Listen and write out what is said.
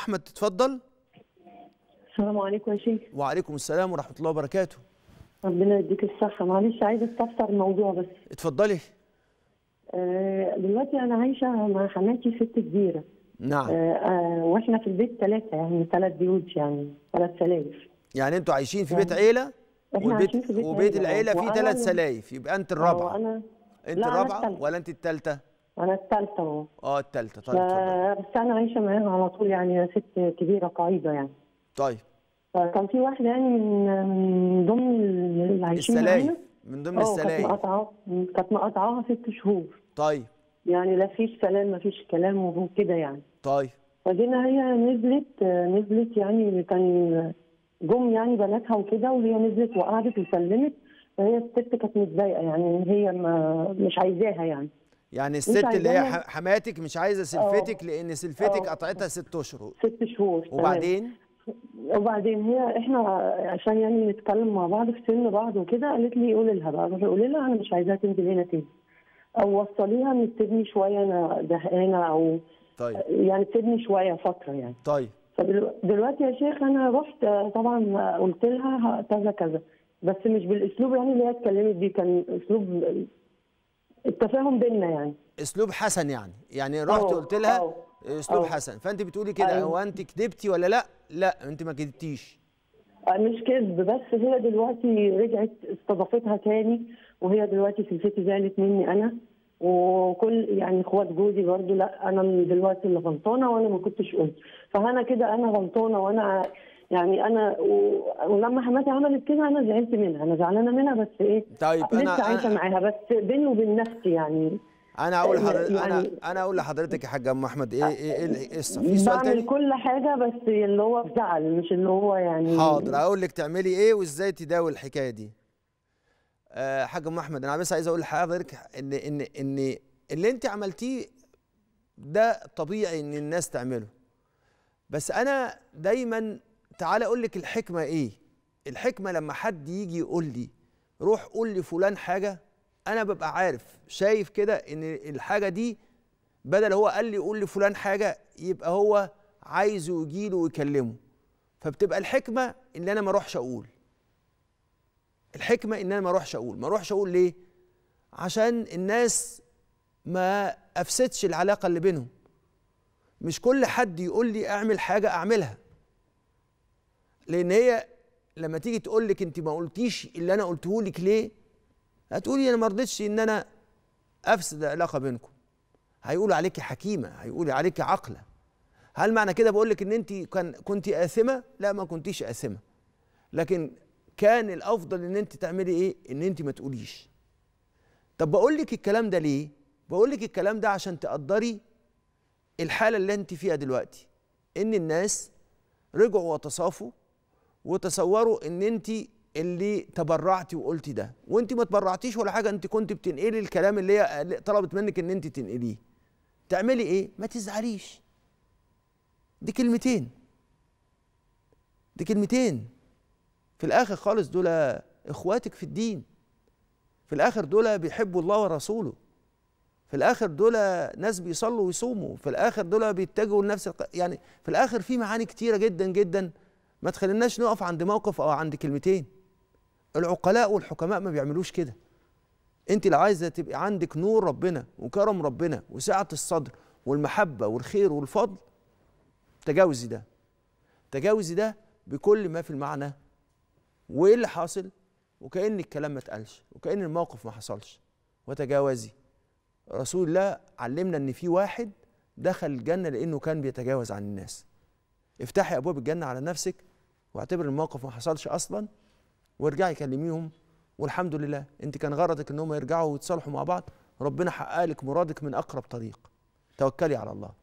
احمد تتفضل السلام عليكم يا شيخ وعليكم السلام ورحمه الله وبركاته ربنا يديك الصحة معلش عايزة استفسر الموضوع بس اتفضلي آه دلوقتي أنا عايشة مع حماتي ست كبيرة نعم آه آه وإحنا في البيت ثلاثة يعني ثلاث بيوت يعني ثلاث سلايف يعني انتوا عايشين في بيت عيله إحنا عايشين في بيت وبيت عيلة، العيله فيه وأنا- ثلاث سلايف يبقى انت الرابعه وأنا انت لا، أنا الرابعه التالتة. ولا انت الثالثه أنا الثالثة أهو اه الثالثه طيب اتفضل ف- بس أنا عايشة معاها على طول يعني ست كبيرة قاعدة يعني طيب فكان في واحدة يعني من من ضمن اللي عايشين السلايف معانا من ضمن اه كانت السلايف مقاطعة كانت مقاطعاها ست شهور طيب يعني لا فيش كلام ما فيش كلام وكده يعني طيب فجينا هي نزلت نزلت يعني كان جم يعني بناتها وكده وهي نزلت وقعدت وسلمت فهي الست كانت متضايقه يعني هي ما مش عايزاها يعني يعني الست اللي هي عايزاها. ح- حماتك مش عايزه سلفتك لان سلفتك اه. قطعتها ست اشهر ست شهور تمام. وبعدين وبعدين هي احنا عشان يعني نتكلم مع بعض في سن بعض وكده قالت لي قولي لها بقى روحي قولي لها انا مش عايزاها تنزل هنا تاني او وصليها ان تسيبني شويه انا زهقانه او طيب يعني تسيبني شويه فتره يعني طيب فدلوقتي يا شيخ انا رحت آه، طبعا آه، قلت لها ه- كذا كذا بس مش بالاسلوب يعني اللي هي اتكلمت بيه كان اسلوب التفاهم بيننا يعني اسلوب حسن يعني يعني رحت اه، قلت لها اه، اسلوب اه. حسن فانت بتقولي كده ايوه. هو انت كدبتي ولا لا لا انت ما كدبتيش آه، مش كذب بس هي دلوقتي رجعت استضافتها تاني وهي دلوقتي في البيت زعلت مني انا وكل يعني اخوات جوزي برضو لا انا من دلوقتي اللي غلطانه وانا ما كنتش قلت فانا كده انا غلطانه وانا يعني انا و... ولما حماتي عملت كده انا زعلت منها انا زعلانه منها بس ايه طيب لسه انا عايشه انا معاها بس بيني وبين نفسي يعني انا اقول لحضرتك انا يعني- انا اقول لحضرتك يا حاج ام احمد ايه ايه ايه القصه في سؤال بعمل تاني كل حاجه بس اللي هو بزعل مش اللي هو يعني حاضر اقول لك تعملي ايه وازاي تداوي الحكايه دي آه حاج ام احمد انا بس عايز اقول لحضرتك ان ان ان اللي انت عملتيه ده طبيعي ان الناس تعمله بس انا دايما تعالى اقول لك الحكمه ايه الحكمه لما حد يجي يقول لي روح قول لفلان حاجه انا ببقى عارف شايف كده ان الحاجه دي بدل هو قال لي قول لفلان حاجه يبقى هو عايزه يجي له ويكلمه فبتبقى الحكمه ان انا ما اروحش اقول الحكمه ان انا ما اروحش اقول ما اروحش اقول ليه عشان الناس ما افسدش العلاقه اللي بينهم مش كل حد يقول لي اعمل حاجه اعملها لان هي لما تيجي تقول لك انت ما قلتيش اللي انا قلته لك ليه هتقولي انا ما رضيتش ان انا افسد العلاقه بينكم هيقولوا عليكي حكيمه هيقولوا عليكي عاقله هل معنى كده بقول لك ان انت كان كنت آثمه لا ما كنتيش آثمه لكن كان الافضل ان انت تعملي ايه ان انت ما تقوليش طب بقول لك الكلام ده ليه بقول لك الكلام ده عشان تقدري الحاله اللي انت فيها دلوقتي ان الناس رجعوا وتصافوا وتصوروا ان انت اللي تبرعتي وقلتي ده وانت ما تبرعتيش ولا حاجه انت كنت بتنقلي الكلام اللي هي اللي طلبت منك ان انت تنقليه تعملي ايه ما تزعليش دي كلمتين دي كلمتين في الاخر خالص دول اخواتك في الدين في الاخر دول بيحبوا الله ورسوله في الاخر دول ناس بيصلوا ويصوموا في الاخر دول بيتجهوا لنفس الق... يعني في الاخر في معاني كتيره جدا جدا ما تخليناش نقف عند موقف او عند كلمتين العقلاء والحكماء ما بيعملوش كده انت لو عايزه تبقى عندك نور ربنا وكرم ربنا وسعه الصدر والمحبه والخير والفضل تجاوزي ده تجاوزي ده بكل ما في المعنى وايه اللي حاصل وكأن الكلام ما اتقالش وكأن الموقف ما حصلش وتجاوزي رسول الله علمنا ان في واحد دخل الجنه لانه كان بيتجاوز عن الناس افتحي ابواب الجنه على نفسك واعتبر الموقف ما حصلش اصلا وارجعي كلميهم والحمد لله انت كان غرضك انهم يرجعوا ويتصالحوا مع بعض ربنا حقق لك مرادك من اقرب طريق توكلي على الله